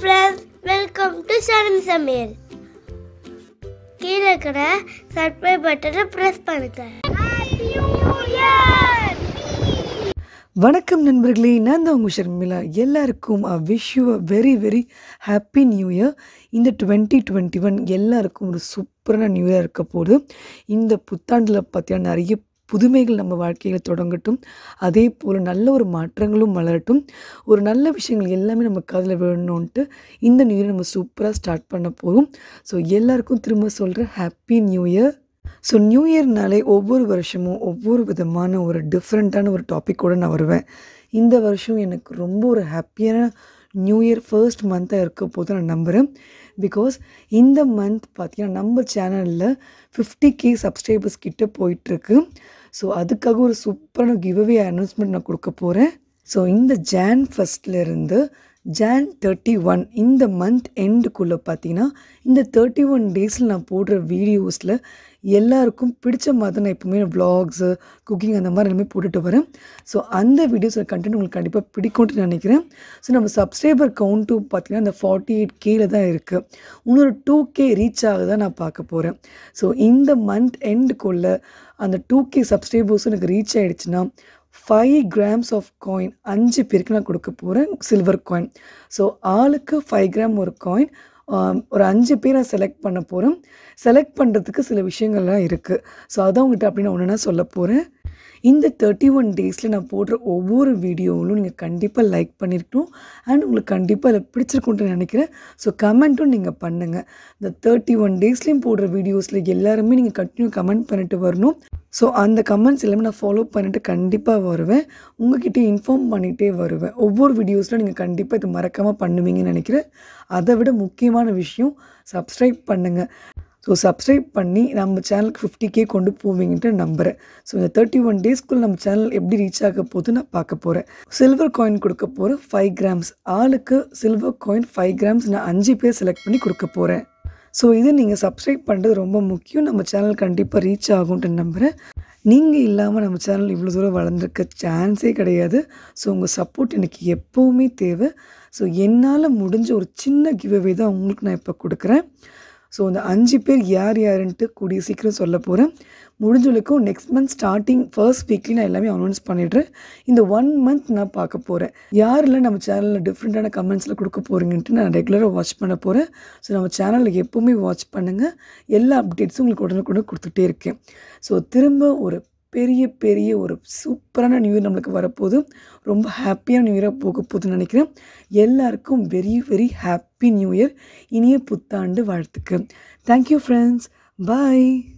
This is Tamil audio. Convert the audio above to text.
ஃப்ரெண்ட்ஸ் வெல்கம் டு சரண் சமையல் கீழே இருக்கிற சப்ஸ்கிரைப் பட்டனை ப்ரெஸ் பண்ணுங்க வணக்கம் நண்பர்களே நான் தான் உங்கள் ஷர்மிளா எல்லாருக்கும் I wish you a very very happy new year இந்த டுவெண்ட்டி டுவெண்ட்டி ஒன் எல்லாருக்கும் ஒரு சூப்பரான நியூ இயர் இருக்க போகுது இந்த புத்தாண்டில் பார்த்தீங்கன்னா நிறைய புதுமைகள் நம்ம வாழ்க்கையில் தொடங்கட்டும் அதே போல் நல்ல ஒரு மாற்றங்களும் மலரட்டும் ஒரு நல்ல விஷயங்கள் எல்லாமே நம்ம காதில் விழணுன்ட்டு இந்த நியூ இயர் நம்ம சூப்பராக ஸ்டார்ட் பண்ண போகிறோம் ஸோ எல்லாருக்கும் திரும்ப சொல்கிறேன் happy new year so new இயர்னாலே ஒவ்வொரு வருஷமும் ஒவ்வொரு விதமான ஒரு டிஃப்ரெண்ட்டான ஒரு டாப்பிக்கோடு நான் வருவேன் இந்த வருஷம் எனக்கு ரொம்ப ஒரு ஹாப்பியான நியூ இயர் ஃபர்ஸ்ட் மந்த்தாக இருக்க போது நான் நம்புகிறேன் பிகாஸ் இந்த மந்த் பார்த்தீங்கன்னா நம்ம சேனலில் ஃபிஃப்டி கே சப்ஸ்கிரைபர்ஸ் கிட்ட போயிட்டுருக்கு ஸோ அதுக்காக ஒரு சூப்பரான கிவ்அவே அனௌன்ஸ்மெண்ட் நான் கொடுக்க போகிறேன் ஸோ இந்த ஜான் ஃபஸ்ட்லேருந்து ஜான் தேர்ட்டி ஒன் இந்த மந்த் எண்டுக்குள்ளே பார்த்தீங்கன்னா இந்த தேர்ட்டி ஒன் டேஸில் நான் போடுற வீடியோஸில் எல்லாருக்கும் பிடிச்ச மாதிரி நான் எப்போவுமே vlogs குக்கிங் அந்த மாதிரி எல்லாமே போட்டுட்டு வரேன் ஸோ அந்த வீடியோஸ் கண்டென்ட் உங்களுக்கு கண்டிப்பாக பிடிக்கும்னு நினைக்கிறேன் ஸோ நம்ம சப்ஸ்கிரைபர் கவுண்ட்டும் பார்த்தீங்கன்னா இந்த ஃபார்ட்டி எயிட் கேல தான் இருக்குது இன்னொரு டூ கே ரீச் ஆகுதான் நான் பார்க்க போகிறேன் ஸோ இந்த மந்த் எண்டுக்குள்ளே அந்த டூ கே சப்ஸ்கிரைபர்ஸும் எனக்கு ரீச் ஆகிடுச்சுன்னா ஃபைவ் கிராம்ஸ் ஆஃப் காயின் அஞ்சு பேருக்கு நான் கொடுக்க போகிறேன் சில்வர் காயின் ஸோ ஆளுக்கு ஃபைவ் கிராம் ஒரு காயின் ஒரு அஞ்சு பேரை செலக்ட் பண்ண போகிறோம் செலக்ட் பண்ணுறதுக்கு சில விஷயங்கள்லாம் இருக்குது ஸோ அதான் உங்கள்கிட்ட அப்படின்னு ஒன்று சொல்ல போகிறேன் இந்த தேர்ட்டி ஒன் டேஸில் நான் போடுற ஒவ்வொரு வீடியோவிலும் நீங்கள் கண்டிப்பாக லைக் பண்ணியிருக்கணும் அண்ட் உங்களுக்கு கண்டிப்பாக அதில் பிடிச்சிருக்குன்ட்டு நினைக்கிறேன் ஸோ கமெண்ட்டும் நீங்கள் பண்ணுங்கள் இந்த தேர்ட்டி ஒன் டேஸ்லேயும் போடுற வீடியோஸில் எல்லாருமே நீங்கள் கண்டினியூ கமெண்ட் பண்ணிட்டு வரணும் ஸோ அந்த கமெண்ட்ஸ் எல்லாமே நான் ஃபாலோ பண்ணிவிட்டு கண்டிப்பாக வருவேன் உங்ககிட்ட இன்ஃபார்ம் பண்ணிகிட்டே வருவேன் ஒவ்வொரு வீடியோஸில் நீங்கள் கண்டிப்பாக இது மறக்காமல் பண்ணுவீங்கன்னு நினைக்கிறேன் அதை விட முக்கியமான விஷயம் சப்ஸ்கிரைப் பண்ணுங்கள் ஸோ சப்ஸ்கிரைப் பண்ணி நம்ம சேனலுக்கு ஃபிஃப்டி கே கொண்டு போவீங்கன்ட்டு நம்புகிறேன் ஸோ இந்த தேர்ட்டி ஒன் டேஸ்க்குள்ள நம்ம சேனல் எப்படி ரீச் ஆக போகுது நான் பார்க்க போகிறேன் சில்வர் காயின் கொடுக்க போகிறேன் ஃபைவ் கிராம்ஸ் ஆளுக்கு சில்வர் காயின் ஃபைவ் கிராம்ஸ் நான் அஞ்சு பேர் செலக்ட் பண்ணி கொடுக்க போகிறேன் ஸோ இது நீங்கள் சப்ஸ்கிரைப் பண்ணுறது ரொம்ப முக்கியம் நம்ம சேனல் கண்டிப்பாக ரீச் ஆகும்ட்டு நம்புகிறேன் நீங்கள் இல்லாமல் நம்ம சேனல் இவ்வளோ தூரம் வளர்ந்துருக்க சான்ஸே கிடையாது ஸோ உங்கள் சப்போர்ட் எனக்கு எப்போவுமே தேவை ஸோ என்னால் முடிஞ்ச ஒரு சின்ன கிவ்அவே தான் உங்களுக்கு நான் இப்போ கொடுக்குறேன் ஸோ இந்த அஞ்சு பேர் யார் யாருன்ட்டு கூடிய சீக்கிரம் சொல்ல போகிறேன் முடிஞ்சவளுக்கும் next month starting first weekly நான் எல்லாமே அனௌன்ஸ் பண்ணிடுறேன் இந்த ஒன் மந்த் நான் பார்க்க போகிறேன் யாரெல்லாம் நம்ம சேனலில் டிஃப்ரெண்ட்டான கமெண்ட்ஸில் கொடுக்க போகிறீங்கன்ட்டு நான் ரெகுலராக வாட்ச் பண்ண போகிறேன் ஸோ நம்ம சேனலில் எப்போவுமே வாட்ச் பண்ணுங்கள் எல்லா அப்டேட்ஸும் உங்களுக்கு உடனுக்குடன் கொடுத்துட்டே இருக்கேன் ஸோ திரும்ப ஒரு பெரிய பெரிய ஒரு சூப்பரான நியூ இயர் நம்மளுக்கு வரப்போகுது ரொம்ப ஹாப்பியான நியூ இயராக போக போகுதுன்னு நினைக்கிறேன் எல்லாருக்கும் very very happy new year இனிய புத்தாண்டு வாழ்த்துக்கு தேங்க்யூ ஃப்ரெண்ட்ஸ் பாய்